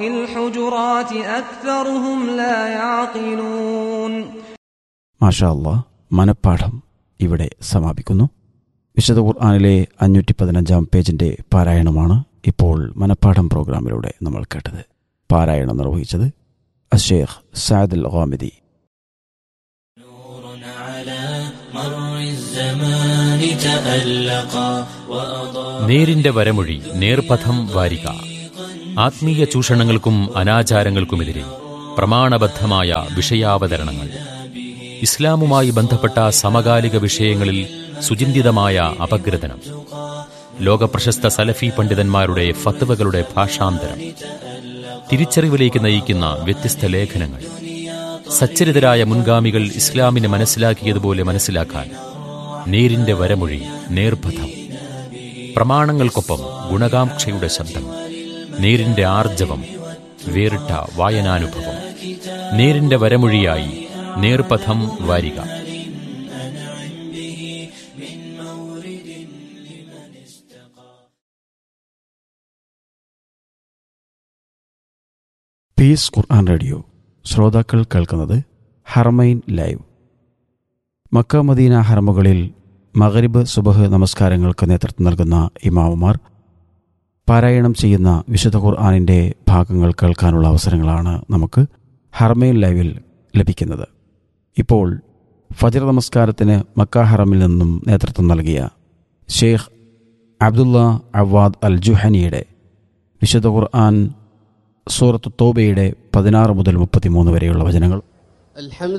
الحجرات أكثرهم لا يعقلون മാഷാ അള്ളാ മനപ്പാഠം ഇവിടെ സമാപിക്കുന്നു വിശുദ്ധ ഖുർആാനിലെ അഞ്ഞൂറ്റി പതിനഞ്ചാം പേജിന്റെ പാരായണമാണ് ഇപ്പോൾ മനപ്പാഠം പ്രോഗ്രാമിലൂടെ നമ്മൾ കേട്ടത് പാരായണം നിർവഹിച്ചത് അഷേഖ് സാദുൽ ഗാമിദി نور على مر الزمان تألقا وأضاء നേരിന്റെ വരമൊഴി നേർപഥം വാരിക ആത്മീയ ചൂഷണങ്ങൾക്കും അനാചാരങ്ങൾക്കുമെതിരെ പ്രമാണബദ്ധമായ വിഷയാവതരണങ്ങൾ ഇസ്ലാമുമായി ബന്ധപ്പെട്ട സമകാലിക വിഷയങ്ങളിൽ സുചിന്തിതമായ അപഗ്രഥനം ലോകപ്രശസ്ത സലഫി പണ്ഡിതന്മാരുടെ ഫത്വകളുടെ ഭാഷാന്തരം തിരിച്ചറിവിലേക്ക് നയിക്കുന്ന വ്യത്യസ്ത ലേഖനങ്ങൾ സച്ചരിതരായ മുൻഗാമികൾ ഇസ്ലാമിനെ മനസ്സിലാക്കിയതുപോലെ മനസ്സിലാക്കാൻ നേരിന്റെ വരമൊഴി നേർപഥം പ്രമാണങ്ങൾക്കൊപ്പം ഗുണകാംക്ഷയുടെ ശബ്ദം നേരിന്റെ ആർജവം വേറിട്ട വായനാനുഭവം നേരിന്റെ വരമൊഴിയായി നേർപഥം വാരിക പീസ് ഖുർആൻ റേഡിയോ ശ്രോതാക്കൾ കേൾക്കുന്നത് ഹർമൈൻ ലൈവ് മക്ക മദീന ഹറമുകളിൽ മഗരിബ് സുബഹ് നമസ്കാരങ്ങൾക്ക് നേതൃത്വം നൽകുന്ന ഇമാമുമാർ പാരായണം ചെയ്യുന്ന വിശുദ്ധ ഖുർആാനിൻ്റെ ഭാഗങ്ങൾ കേൾക്കാനുള്ള അവസരങ്ങളാണ് നമുക്ക് ഹർമൈൻ ലൈവിൽ ലഭിക്കുന്നത് ഇപ്പോൾ ഫജർ നമസ്കാരത്തിന് മക്ക ഹറമിൽ നിന്നും നേതൃത്വം നൽകിയ ഷെയ്ഖ് അബ്ദുള്ള അവാദ് അൽ ജുഹനിയുടെ വിശുദ്ധ ഖുർആൻ സൂറത്ത് തോബയുടെ പതിനാറ് മുതൽ മുപ്പത്തിമൂന്ന് വരെയുള്ള വചനങ്ങൾ الحمد